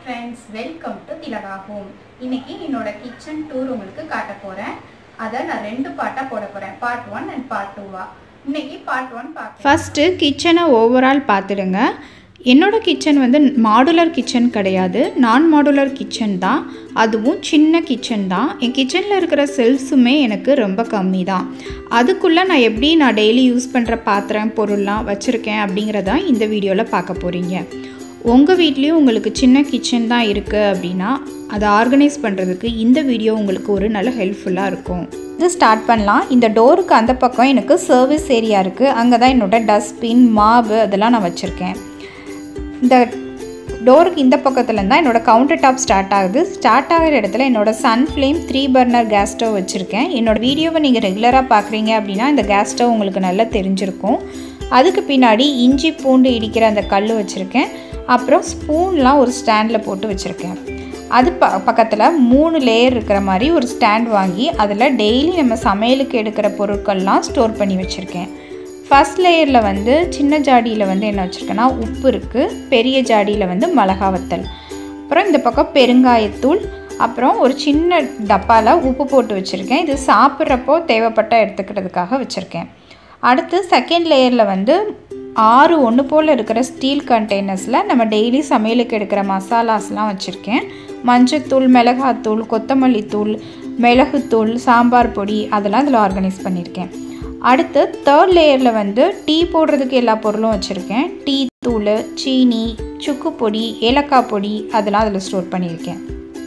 friends welcome to Thilaga home இன்னைக்கு என்னோட kitchen tour உங்களுக்கு காட்ட போறேன் அதை நான் ரெண்டு பார்ட்டாக போட போறேன் பார்ட் ஒன் அண்ட் பார்ட் டூவா இன்னைக்கு பார்ட் ஒன் பார்க்க ஃபஸ்ட்டு கிச்சனை ஓவரால் பார்த்துடுங்க என்னோட கிச்சன் வந்து மாடுலர் கிச்சன் கிடையாது நான் மாடுலர் கிச்சன் தான் அதுவும் சின்ன கிச்சன் தான் என் கிச்சனில் இருக்கிற செல்ஃப்ஸுமே எனக்கு ரொம்ப கம்மி தான் அதுக்குள்ளே நான் எப்படி நான் டெய்லி யூஸ் பண்ணுற பாத்திரம் பொருள்லாம் வச்சுருக்கேன் அப்படிங்கிறதான் இந்த வீடியோவில் பார்க்க போகிறீங்க உங்கள் வீட்லேயும் உங்களுக்கு சின்ன கிச்சன் தான் இருக்குது அப்படின்னா அதை ஆர்கனைஸ் பண்ணுறதுக்கு இந்த வீடியோ உங்களுக்கு ஒரு நல்ல ஹெல்ப்ஃபுல்லாக இருக்கும் இது ஸ்டார்ட் பண்ணலாம் இந்த டோருக்கு அந்த பக்கம் எனக்கு சர்வீஸ் ஏரியா இருக்குது அங்கே தான் என்னோட டஸ்ட்பின் மாவு அதெல்லாம் நான் வச்சுருக்கேன் இந்த டோருக்கு இந்த பக்கத்தில் தான் என்னோடய கவுண்டர் டாப் ஸ்டார்ட் ஆகுது ஸ்டார்ட் ஆகிற இடத்துல என்னோட sun flame three burner gas stove வச்சுருக்கேன் என்னோடய வீடியோவை நீங்கள் ரெகுலராக பார்க்குறீங்க அப்படின்னா இந்த கேஸ் ஸ்டவ் உங்களுக்கு நல்லா தெரிஞ்சிருக்கும் அதுக்கு பின்னாடி இஞ்சி பூண்டு இடிக்கிற அந்த கல் வச்சுருக்கேன் அப்புறம் ஸ்பூன்லாம் ஒரு ஸ்டாண்டில் போட்டு வச்சுருக்கேன் அது ப பக்கத்தில் மூணு லேயர் இருக்கிற மாதிரி ஒரு ஸ்டாண்ட் வாங்கி அதில் டெய்லி நம்ம சமையலுக்கு எடுக்கிற பொருட்கள்லாம் ஸ்டோர் பண்ணி வச்சுருக்கேன் ஃபஸ்ட் லேயரில் வந்து சின்ன ஜாடியில் வந்து என்ன வச்சுருக்கேன்னா உப்பு இருக்குது பெரிய ஜாடியில் வந்து மிளகா வத்தல் அப்புறம் இந்த பக்கம் பெருங்காயத்தூள் அப்புறம் ஒரு சின்ன டப்பாவில் உப்பு போட்டு வச்சுருக்கேன் இது சாப்பிட்றப்போ தேவைப்பட்ட எடுத்துக்கிறதுக்காக வச்சுருக்கேன் அடுத்து செகண்ட் லேயரில் வந்து ஆறு ஒன்று போல் இருக்கிற ஸ்டீல் கண்டெய்னர்ஸில் நம்ம டெய்லி சமையலுக்கு எடுக்கிற மசாலாஸ்லாம் வச்சுருக்கேன் மஞ்சத்தூள் மிளகாத்தூள் கொத்தமல்லி தூள் மிளகுத்தூள் சாம்பார் பொடி அதெல்லாம் இதில் ஆர்கனைஸ் பண்ணியிருக்கேன் அடுத்து தேர்ட் லேயரில் வந்து டீ போடுறதுக்கு எல்லா பொருளும் வச்சுருக்கேன் டீ தூள் சீனி சுக்கு பொடி ஏலக்காய் பொடி அதெல்லாம் அதில் ஸ்டோர் பண்ணியிருக்கேன்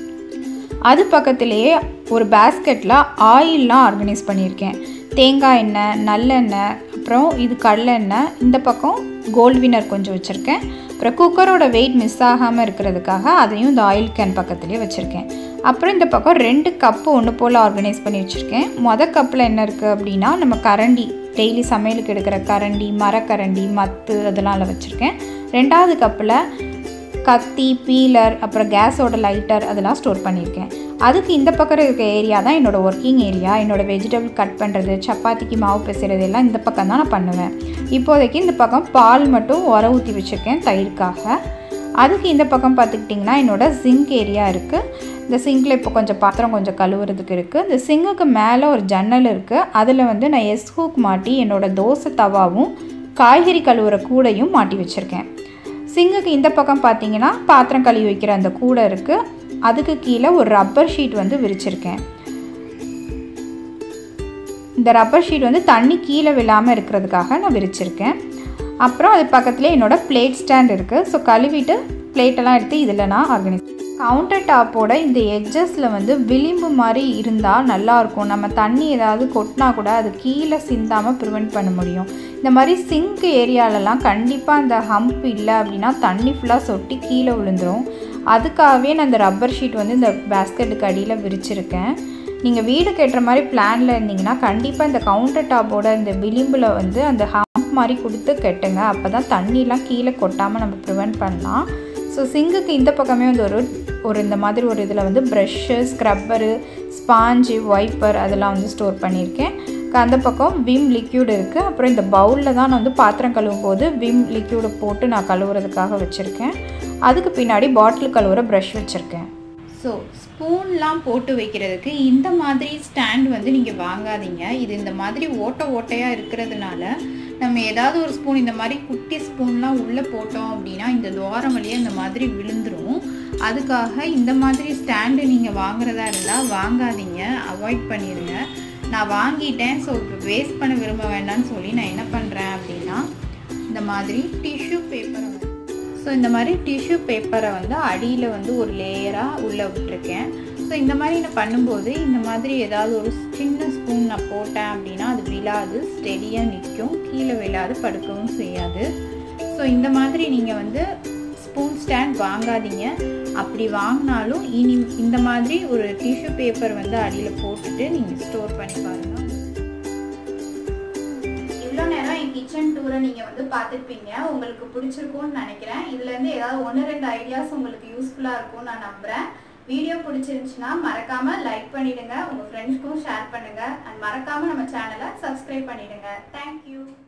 அது பக்கத்துலேயே ஒரு பேஸ்கெட்டில் ஆயிலெலாம் ஆர்கனைஸ் பண்ணியிருக்கேன் தேங்காய் எண்ணெய் நல்லெண்ணெய் அப்புறம் இது கடலெண்ணெய் இந்த பக்கம் கோல்ட் வினர் கொஞ்சம் வச்சுருக்கேன் அப்புறம் குக்கரோட வெயிட் மிஸ் ஆகாமல் இருக்கிறதுக்காக அதையும் இந்த ஆயில் கேன் பக்கத்துலேயே வச்சுருக்கேன் அப்புறம் இந்த பக்கம் ரெண்டு கப்பு ஒன்று போல் ஆர்கனைஸ் பண்ணி வச்சுருக்கேன் மொதல் கப்பில் என்ன இருக்குது அப்படின்னா நம்ம கரண்டி டெய்லி சமையலுக்கு எடுக்கிற கரண்டி மரக்கரண்டி மத்து அதெல்லாம் அதில் வச்சுருக்கேன் ரெண்டாவது கப்பில் கத்தி பீலர் அப்புறம் கேஸோட லைட்டர் அதெல்லாம் ஸ்டோர் பண்ணியிருக்கேன் அதுக்கு இந்த பக்கம் இருக்க ஏரியா தான் என்னோடய ஒர்க்கிங் ஏரியா என்னோடய வெஜிடபிள் கட் பண்ணுறது சப்பாத்திக்கு மாவு பிசைறது எல்லாம் இந்த பக்கம் தான் நான் பண்ணுவேன் இப்போதைக்கு இந்த பக்கம் பால் மட்டும் உர ஊற்றி வச்சுருக்கேன் தயிர்க்காக அதுக்கு இந்த பக்கம் பார்த்துக்கிட்டிங்கன்னா என்னோடய சிங்க் ஏரியா இருக்குது இந்த சிங்கில் இப்போ கொஞ்சம் பாத்திரம் கொஞ்சம் கழுவுறதுக்கு இருக்குது இந்த சிங்குக்கு மேலே ஒரு ஜன்னல் இருக்குது அதில் வந்து நான் எஸ் ஹூக் மாட்டி என்னோடய தோசை தவாவும் காய்கறி கழுவுற கூடையும் மாட்டி வச்சுருக்கேன் சிங்குக்கு இந்த பக்கம் பார்த்தீங்கன்னா பாத்திரம் கழுவி வைக்கிற அந்த கூடை இருக்குது அதுக்கு கீழே ஒரு ரப்பர் ஷீட் வந்து விரிச்சிருக்கேன் இந்த ரப்பர் ஷீட் வந்து தண்ணி கீழே விழாமல் இருக்கிறதுக்காக நான் விரிச்சிருக்கேன் அப்புறம் அது பக்கத்துலேயே என்னோடய பிளேட் ஸ்டாண்ட் இருக்குது ஸோ கழுவிட்டு பிளேட்டெல்லாம் எடுத்து இதில் நான் ஆர்கனைஸ் கவுண்டர் டாப்போட இந்த எட்ஜஸில் வந்து விளிம்பு மாதிரி இருந்தால் நல்லாயிருக்கும் நம்ம தண்ணி ஏதாவது கொட்டினா கூட அது கீழே சிந்தாமல் ப்ரிவெண்ட் பண்ண முடியும் இந்த மாதிரி சிங்க் ஏரியாலலாம் கண்டிப்பாக அந்த ஹம்ப் இல்லை அப்படின்னா தண்ணி ஃபுல்லாக சொட்டி கீழே விழுந்துடும் அதுக்காகவே நான் இந்த ரப்பர் ஷீட் வந்து இந்த பேஸ்கெட்டுக்கு அடியில் விரிச்சிருக்கேன் நீங்கள் வீடு கட்டுற மாதிரி பிளானில் இருந்தீங்கன்னா கண்டிப்பாக இந்த கவுண்டர் டாப்போட இந்த விளிம்பில் வந்து அந்த ஹம்ப் மாதிரி கொடுத்து கட்டுங்க அப்போ தான் தண்ணிலாம் கீழே கொட்டாமல் நம்ம ப்ரிவெண்ட் பண்ணலாம் ஸோ சிங்குக்கு இந்த பக்கமே வந்து ஒரு ஒரு இந்த மாதிரி ஒரு இதில் வந்து ப்ரெஷ்ஷு ஸ்க்ரப்பரு ஸ்பாஞ்சு வைப்பர் அதெல்லாம் வந்து ஸ்டோர் பண்ணியிருக்கேன் அந்த பக்கம் விம் லிக்யூட் இருக்குது அப்புறம் இந்த பவுலில் தான் நான் வந்து பாத்திரம் கழுவும் போது விம் லிக்யூடை போட்டு நான் கழுவுறதுக்காக வச்சுருக்கேன் அதுக்கு பின்னாடி பாட்டில் கழுவுற ப்ரஷ் வச்சுருக்கேன் ஸோ ஸ்பூன்லாம் போட்டு வைக்கிறதுக்கு இந்த மாதிரி ஸ்டாண்ட் வந்து நீங்கள் வாங்காதீங்க இது இந்த மாதிரி ஓட்டை ஓட்டையாக இருக்கிறதுனால நம்ம ஏதாவது ஒரு ஸ்பூன் இந்த மாதிரி குட்டி ஸ்பூன்லாம் உள்ளே போட்டோம் அப்படின்னா இந்த துவாரம் வழியாக இந்த மாதிரி விழுந்துடும் அதுக்காக இந்த மாதிரி ஸ்டாண்டு நீங்கள் வாங்குறதா இருந்தால் வாங்காதீங்க அவாய்ட் பண்ணிடுங்க நான் வாங்கிட்டேன் ஸோ இப்போ வேஸ்ட் பண்ண விரும்ப வேண்டாம்னு சொல்லி நான் என்ன பண்ணுறேன் அப்படின்னா இந்த மாதிரி டிஷ்யூ பேப்பரை ஸோ இந்த மாதிரி டிஷ்யூ பேப்பரை வந்து அடியில் வந்து ஒரு லேயராக உள்ளே விட்டுருக்கேன் ஸோ இந்த மாதிரி நான் பண்ணும்போது இந்த மாதிரி ஏதாவது ஒரு சின்ன ஸ்பூன் நான் போட்டேன் அப்படின்னா அது விழாது ஸ்டெடியாக நிற்கும் கீழே விழாது படுக்கவும் செய்யாது ஸோ இந்த மாதிரி நீங்கள் வந்து ஸ்பூன் ஸ்டாண்ட் வாங்காதீங்க அப்படி வாங்கினாலும் இனி இந்த மாதிரி ஒரு டிஷ்யூ பேப்பர் வந்து அடியில் போட்டுட்டு நீங்கள் ஸ்டோர் பண்ணி பாருங்கள் இவ்வளோ நேரம் என் கிச்சன் டூரை நீங்கள் வந்து பார்த்துருப்பீங்க உங்களுக்கு பிடிச்சிருக்கும்னு நினைக்கிறேன் இதுலேருந்து ஏதாவது ஒன்று ரெண்டு ஐடியாஸ் உங்களுக்கு யூஸ்ஃபுல்லாக இருக்கும்னு நான் நம்புகிறேன் வீடியோ பிடிச்சிருந்துச்சுன்னா மறக்காமல் லைக் பண்ணிவிடுங்க உங்கள் ஃப்ரெண்ட்ஸ்க்கும் ஷேர் பண்ணுங்கள் அண்ட் மறக்காமல் நம்ம சேனலை சப்ஸ்கிரைப் பண்ணிவிடுங்க தேங்க்யூ